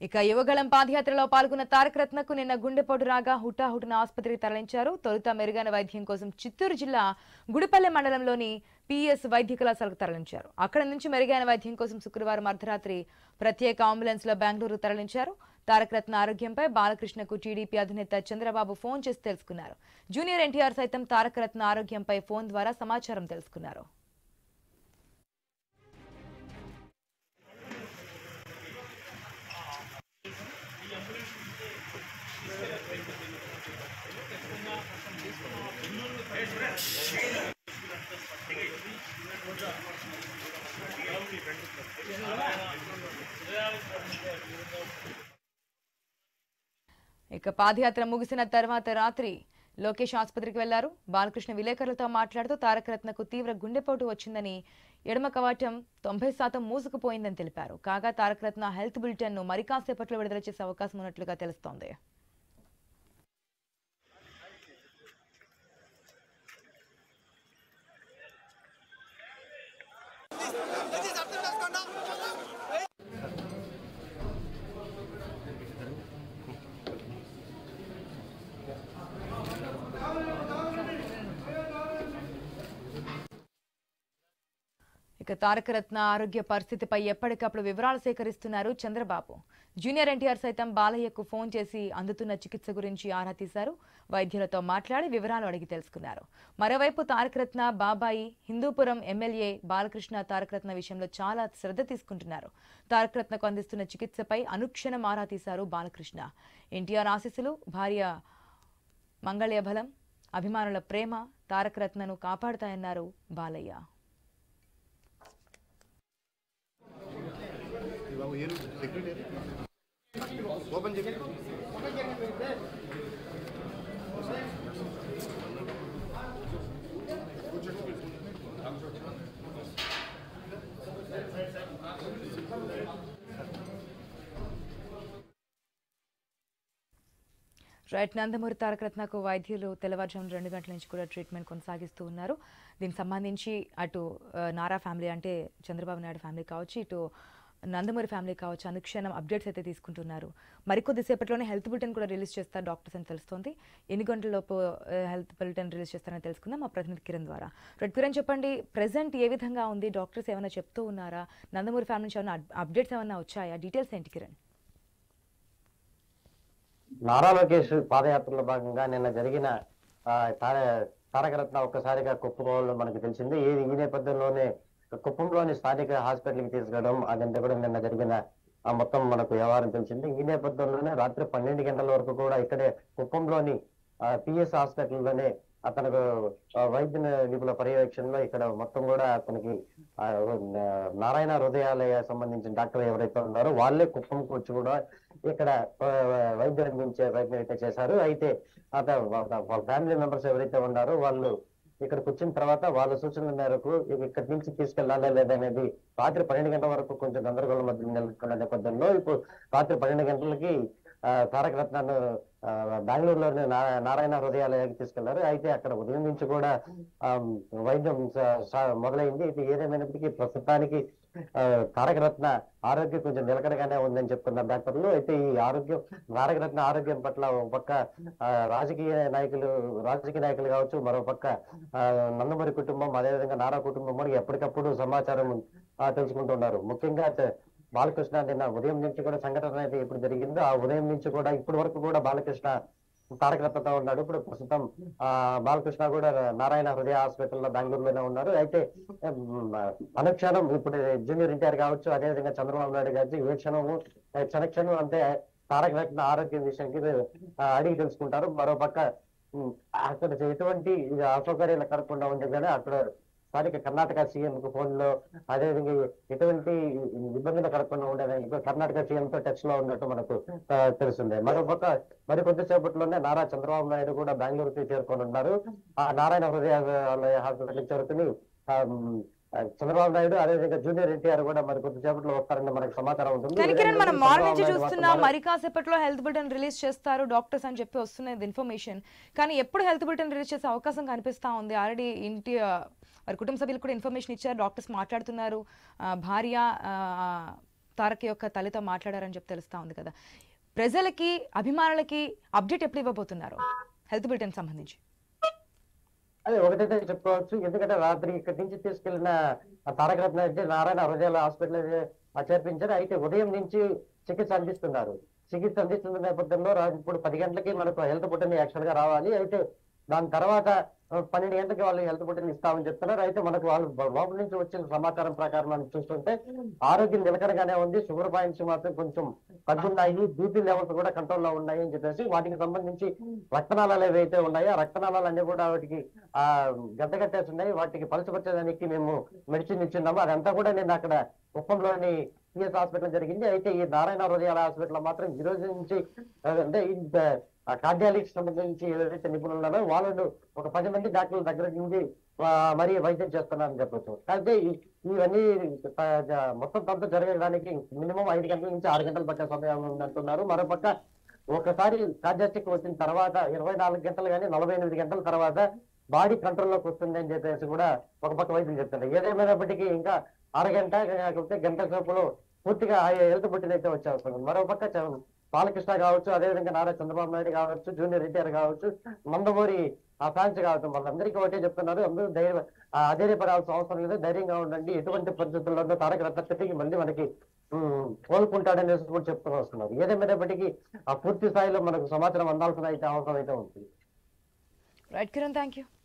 ఇక యువగళం పాదయాత్రలో పాల్గొన్న తారక రత్నకు నిన్న గుండెపోటు రాగా హుటాహుటిన ఆసుపత్రికి తరలించారు తొలుత మెరుగైన వైద్యం కోసం చిత్తూరు జిల్లా గుడిపల్లె మండలంలోని పిఎస్ వైద్య కళాశాలకు తరలించారు అక్కడ నుంచి మెరుగైన వైద్యం కోసం శుక్రవారం అర్ధరాత్రి ప్రత్యేక అంబులెన్స్ లో బెంగళూరు తరలించారు తారక రత్న ఆరోగ్యంపై బాలకృష్ణకు టీడీపీ అధినేత చంద్రబాబు ఫోన్ చేసి తెలుసుకున్నారు జూనియర్ ఎన్టీఆర్ సైతం తారక రత్న ఆరోగ్యంపై ఫోన్ ద్వారా సమాచారం తెలుసుకున్నారు ఇక పాదయాత్ర ముగిసిన తర్వాత రాత్రి లోకేష్ ఆసుపత్రికి వెళ్లారు బాలకృష్ణ విలేకరులతో మాట్లాడుతూ తారక రత్నకు తీవ్ర గుండెపోటు వచ్చిందని ఎడమ కవాటం తొంభై శాతం మూసుకుపోయిందని తెలిపారు కాగా తారక రత్న హెల్త్ బులెటిన్ ను మరి కాసేపట్లో విడుదల చేసే అవకాశం ఉన్నట్లుగా తెలుస్తోంది ఇక తారక రత్న ఆరోగ్య పరిస్థితిపై ఎప్పటికప్పుడు వివరాలు సేకరిస్తున్నారు చంద్రబాబు జూనియర్ ఎన్టీఆర్ సైతం బాలయ్యకు ఫోన్ చేసి అందుతున్న చికిత్స గురించి ఆరా తీశారు వైద్యులతో మాట్లాడి వివరాలు అడిగి తెలుసుకున్నారు మరోవైపు తారక రత్న బాబాయి హిందూపురం ఎమ్మెల్యే బాలకృష్ణ తారక రత్న విషయంలో చాలా శ్రద్ధ తీసుకుంటున్నారు తారక రత్నకు అందిస్తున్న చికిత్సపై అనుక్షణం ఆరా తీశారు బాలకృష్ణ ఎన్టీఆర్ ఆశీస్సులు భార్య మంగళ్య బలం అభిమానుల ప్రేమ తారక రత్నను కాపాడుతాయన్నారు బాలయ్య బాబు ఏరు సెక్రటరీ ఓపెన్ చేయండి రైట్ నందమూరి తారక రత్నకు వైద్యులు తెల్లవారుజాము రెండు గంటల నుంచి కూడా ట్రీట్మెంట్ కొనసాగిస్తూ ఉన్నారు దీనికి సంబంధించి అటు ఆ, నారా ఫ్యామిలీ అంటే చంద్రబాబు నాయుడు ఫ్యామిలీ కావచ్చు ఇటు నందమూరి ఫ్యామిలీ కావచ్చు అనుక్షణం అప్డేట్స్ అయితే తీసుకుంటున్నారు మరికొద్ది సేపట్లోనే హెల్త్ బులెటిన్ కూడా రిలీజ్ చేస్తారు డాక్టర్స్ అని తెలుస్తోంది ఎన్ని గంటలలోపు హెల్త్ బులెటిన్ రిలీజ్ చేస్తారని తెలుసుకుందాం మా ప్రతినిధి కిరణ్ ద్వారా రెడ్ కిరణ్ చెప్పండి ప్రెసెంట్ ఏ విధంగా ఉంది డాక్టర్స్ ఏమైనా చెప్తూ ఉన్నారా నందమూరి ఫ్యామిలీ నుంచి ఏమైనా అప్డేట్స్ ఏమైనా వచ్చాయా డీటెయిల్స్ ఏంటి కిరణ్ నారా లోకేష్ పాదయాత్రలో భాగంగా నిన్న జరిగిన ఆ, తార- తారకరత్న ఒక్కసారిగా కుప్పకోవడం మనకు తెలిసింది ఈ ఈ నేపథ్యంలోనే కుప్పంలోని స్థానిక హాస్పిటల్కి తీసుకెళ్ళడం అదంతా కూడా నిన్న జరిగిన ఆ మొత్తం మనకు వ్యవహారం తెలిసింది ఈ నేపథ్యంలోనే రాత్రి పన్నెండు గంటల వరకు కూడా ఇక్కడే కుప్పంలోని పిఎస్ హాస్పిటల్లోనే అతనికి ఆ, వైద్య నిపుణుల పర్యవేక్షణలో ఇక్కడ మొత్తం కూడా అతనికి ఆ, నారాయణ హృదయాలయ సంబంధించిన డాక్టర్ ఎవరైతే ఉన్నారో వాళ్ళే కుప్పంకు వచ్చి కూడా ఇక్కడ ఆ, వైద్యం అందించే ప్రయత్నం అయితే చేశారు అయితే అత వాళ్ళ ఫ్యామిలీ మెంబర్స్ ఎవరైతే ఉన్నారో వాళ్ళు ఇక్కడికి వచ్చిన తర్వాత వాళ్ళ సూచనల మేరకు ఇక ఇక్కడి నుంచి తీసుకెళ్లాలా లేదనేది రాత్రి పన్నెండు గంటల వరకు కొంచెం గందరగోళం మధ్య నెలకొన్న నేపథ్యంలో ఇప్పుడు రాత్రి పన్నెండు గంటలకి ఆ, తారక రత్నాన్ని ఆ, బెంగళూరులోని నా- నారాయణ హృదయాలయానికి తీసుకెళ్లారు అయితే అక్కడ ఉదయం నుంచి కూడా ఆ, వైద్యం స- స- మొదలైంది ఇది ఏదేమైనప్పటికీ ప్రస్తుతానికి ఆ, తారక రత్న ఆరోగ్యం కొంచెం నిలకడగానే ఉందని చెప్తున్నారు డాక్టర్లు అయితే ఈ ఆరోగ్యం తారక రత్న ఆరోగ్యం పట్ల ఒక పక్క ఆ, రాజకీయ నాయకులు రాజకీయ నాయకులు కావచ్చు మరో పక్క ఆ, నందమూరి కుటుంబం అదేవిధంగా నారా కుటుంబం కూడా ఎప్పటికప్పుడు సమాచారం ఆ, తెలుసుకుంటున్నారు ముఖ్యంగా త- బాలకృష్ణ నిన్న ఉదయం నుంచి కూడా సంఘటన అయితే ఇప్పుడు జరిగిందో ఆ ఉదయం నుంచి కూడా ఇప్పటి వరకు కూడా బాలకృష్ణ తారక రత్నతో ఉన్నాడు ఇప్పుడు ప్రస్తుతం ఆ బాలకృష్ణ కూడా నారాయణ హృదయ హాస్పిటల్లో బెంగళూరులోనే ఉన్నారు అయితే ఉమ్, అనుక్షణం ఇప్పుడు జూనియర్ ఎన్టీఆర్ కావచ్చు అదేవిధంగా చంద్రబాబు నాయుడు గారి ఏ క్షణము ఏ క్షణ క్షణం అంటే తారక రత్న ఆరోగ్యం విషయానికి ఆ, అడిగి తెలుసుకుంటారు మరో పక్క ఉమ్, అక్కడ ఎటువంటి అసౌకర్యాలు కలగకుండా ఉంది కానీ అక్కడ స్థానిక కర్ణాటక సీఎం కు ఫోన్ లో అదేవిధంగా ఎటువంటి ఇబ్బందులు కలగకుండా ఉండేదని ఇప్పుడు కర్ణాటక సీఎం తో టచ్ లో ఉన్నట్టు మనకు ఆ, తెలుస్తుంది మరోపక్క మరి కొద్దిసేపట్లోనే నారా చంద్రబాబు నాయుడు కూడా బెంగళూరుకి చేరుకొని ఉన్నారు ఆ నారాయణ హృదయాలయ హాస్పిటల్ చేరుకుని ఆ, ఉమ్, ఆ, చంద్రబాబు నాయుడు అదేవిధంగా జూనియర్ ఎన్టీఆర్ కూడా మరి కొద్దిసేపట్లో వస్తారని మనకు సమాచారం ఉంటుంది కానీ కిరణ్ మనం చంద్రబాబు మార్నింగ్ నుంచి నాయుడు చూస్తున్నాం మాత్రం మరి కాసేపట్లో హెల్త్ బులెటిన్ రిలీజ్ చేస్తారు డాక్టర్స్ అని చెప్పి వస్తున్నది ఇన్ఫర్మేషన్ కానీ ఎప్పుడు హెల్త్ బులెటిన్ రిలీజ్ చేసే అవకాశం కనిపిస్తా ఉంది ఆల్రెడీ ఇంటి ఆ, వారి కుటుంబ సభ్యులు కూడా ఇన్ఫర్మేషన్ ఇచ్చారు డాక్టర్స్ మాట్లాడుతున్నారు ఆ, భార్య ఆ, తారక్ యొక్క తల్లితో మాట్లాడారని చెప్పి తెలుస్తా ఉంది కదా ప్రజలకి అభిమానులకి అప్డేట్ ఎప్పుడు ఇవ్వబోతున్నారు హెల్త్ బులెటిన్ సంబంధించి అదే ఒకటైతే చెప్పుకోవచ్చు ఎందుకంటే రాత్రి ఇక్కడి నుంచి తీసుకెళ్లిన ఆ తారక రత్న అయితే నారాయణ హృదయాల హాస్పిటల్ అయితే ఆ చేర్పించారు అయితే ఉదయం నుంచి చికిత్స అందిస్తున్నారు చికిత్స అందిస్తున్న నేపథ్యంలో రా- ఇప్పుడు పది గంటలకి మనకు హెల్త్ బుట్టని యాక్చువల్ గా రావాలి అయితే దాని తర్వాత ఆ, పన్నెండు గంటలకి వాళ్ళు హెల్త్ బుట్టని ఇస్తామని చెప్తున్నారు అయితే మనకు వాళ్ళు బ- లోపల నుంచి వచ్చిన సమాచారం ప్రకారం మనం చూస్తుంటే ఆరోగ్యం నిలకడగానే ఉంది షుగర్ పాయింట్స్ మాత్రం కొంచెం తగ్గున్నాయి బీపీ లెవెల్స్ కూడా కంట్రోల్ లో ఉన్నాయి అని చెప్పేసి వాటికి సంబంధించి రక్తనాళాలు ఏవైతే ఉన్నాయో ఆ రక్తనాళాలు అన్ని కూడా వాటికి ఆ గడ్డ కట్టేసి ఉన్నాయి వాటికి పలుచపరచడానికి మేము మెడిసిన్ ఇచ్చున్నాము అదంతా కూడా నేను అక్కడ కుప్పంలోని సిఎస్ హాస్పిటల్ జరిగింది అయితే ఈ నారాయణ హృదయాల హాస్పిటల్ మాత్రం ఈ రోజు నుంచి ఆ, అంటే ఈ కార్డియాలిక్స్ సంబంధించి ఏదైతే నిపుణులు ఉన్నారో వాళ్ళు ఒక పది మంది డాక్టర్ల దగ్గర నుంచి ఆ, మరి వైద్యం చేస్తున్నారని చెప్పొచ్చు అయితే ఈ- ఇవన్నీ ఆ, జ- మొత్తం తంతు జరగడానికి మినిమం ఐదు గంటల నుంచి ఆరు గంటల పట్టే సమయం ఉందంటున్నారు మరోపక్క ఒకసారి కార్డియాస్టిక్ వచ్చిన తర్వాత ఇరవై నాలుగు గంటలు కానీ నలభై ఎనిమిది గంటల తర్వాత బాడీ కంట్రోల్లోకి వస్తుంది అని చెప్పేసి కూడా ఒక పక్క వైద్యులు చెప్తున్నారు ఏదేమైనప్పటికీ ఇంకా అరగంట కాకపోతే గంట సేపులో పూర్తిగా ఆ హెల్త్ బుట్టిన అయితే వచ్చేస్తుంది మరోపక్క చ- బాలకృష్ణ కావచ్చు అదేవిధంగా నారా చంద్రబాబు నాయుడు కావచ్చు జూనియర్ ఎన్టీఆర్ కావచ్చు నందమూరి ఆ ఫ్యాన్స్ కావచ్చు వాళ్ళందరికీ ఒకటే చెప్తున్నారు అందరూ ధైర్య ఆ, అధైర్యపడాల్సిన అవసరం లేదు ధైర్యంగా ఉండండి ఎటువంటి పరిస్థితుల్లో తారక రత్న తిరిగి మళ్ళీ మనకి ఉమ్, కోలుకుంటాడనేసి కూడా చెప్తూ వస్తున్నారు ఏదేమైనప్పటికీ ఆ పూర్తి స్థాయిలో మనకు సమాచారం అందాల్సిన అయితే అవసరం అయితే ఉంటుంది రైట్ కిరణ్ థ్యాంక్ యూ